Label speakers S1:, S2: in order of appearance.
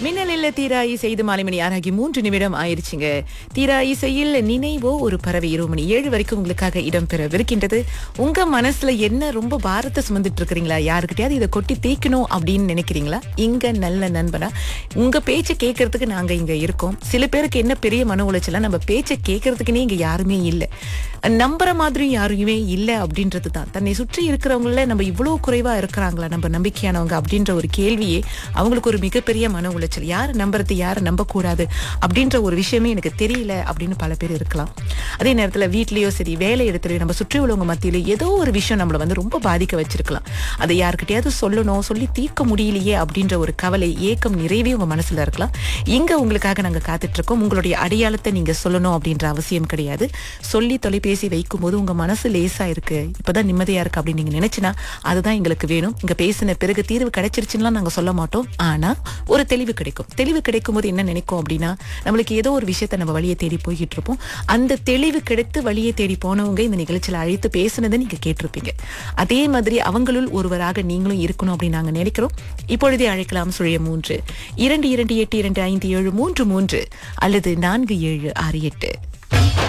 S1: மின்னலில் தீரா இசை மாலை மணி ஆறாகி மூன்று நிமிடம் ஆயிருச்சுங்க தீரா இசையில் நினைவோ ஒரு பறவை இரவு மணி ஏழு வரைக்கும் உங்களுக்காக இடம்பெறவிருக்கின்றது உங்க மனசுல என்ன ரொம்ப பாரத்தை சுமந்துட்டு இருக்கிறீங்களா யாருக்கிட்டயாவது இதை கொட்டி தீக்கணும் அப்படின்னு நினைக்கிறீங்களா இங்க நல்ல நண்பனா உங்க பேச்சை கேட்கறதுக்கு நாங்க இங்க இருக்கோம் சில பேருக்கு என்ன பெரிய மன உளைச்சலா நம்ம பேச்சை கேட்கறதுக்குன்னே இங்க யாருமே இல்லை நம்புற மாதிரியும் யாருமே இல்லை அப்படின்றது தான் தன்னை சுற்றி இருக்கிறவங்கள நம்ம இவ்வளவு குறைவா இருக்கிறாங்களா நம்ம நம்பிக்கையானவங்க அப்படின்ற ஒரு கேள்வியே அவங்களுக்கு ஒரு மிகப்பெரிய மன உளைச்சல் யாரை நம்புறது யாரை நம்பக்கூடாது அப்படின்ற ஒரு விஷயமே எனக்கு தெரியல அப்படின்னு பல பேர் இருக்கலாம் அதே நேரத்துல வீட்லயோ சரி வேலை இடத்துலயோ நம்ம சுற்றி உள்ளவங்க மத்தியில ஏதோ ஒரு விஷயம் நம்மளை வந்து ரொம்ப பாதிக்க வச்சிருக்கலாம் அதை யாருக்கிட்டயாவது சொல்லணும் சொல்லி தீர்க்க முடியலையே அப்படின்ற ஒரு கவலை ஏக்கம் நிறைவே உங்க மனசுல இருக்கலாம் இங்க உங்களுக்காக நாங்க காத்துட்டு இருக்கோம் உங்களுடைய அடையாளத்தை நீங்க சொல்லணும் அப்படின்ற அவசியம் கிடையாது சொல்லி தொலைபேசி வைக்கும் போது உங்க மனசு லேசா இருக்கு இப்பதான் நிம்மதியா இருக்கு அப்படின்னு நீங்க நினைச்சுனா அதுதான் எங்களுக்கு வேணும் இங்க பேசின பிறகு தீர்வு கிடைச்சிருச்சுன்னா நாங்க சொல்ல மாட்டோம் ஆனா ஒரு தெளிவு கிடைக்கும் தெளிவு கிடைக்கும் போது என்ன நினைக்கும் அப்படின்னா நம்மளுக்கு ஏதோ ஒரு விஷயத்த நம்ம வழியை தேடி போய்கிட்டு இருப்போம் அந்த தெளிவு கிடைத்து வழியை தேடி போனவங்க இந்த நிகழ்ச்சியில அழைத்து பேசுனதை நீங்க கேட்டிருப்பீங்க அதே மாதிரி அவங்களுள் ஒருவராக நீங்களும் இருக்கணும் அப்படின்னு நாங்க நினைக்கிறோம் இப்பொழுதே அழைக்கலாம் சுழிய மூன்று இரண்டு இரண்டு எட்டு இரண்டு ஐந்து ஏழு மூன்று மூன்று அல்லது நான்கு ஏழு ஆறு எட்டு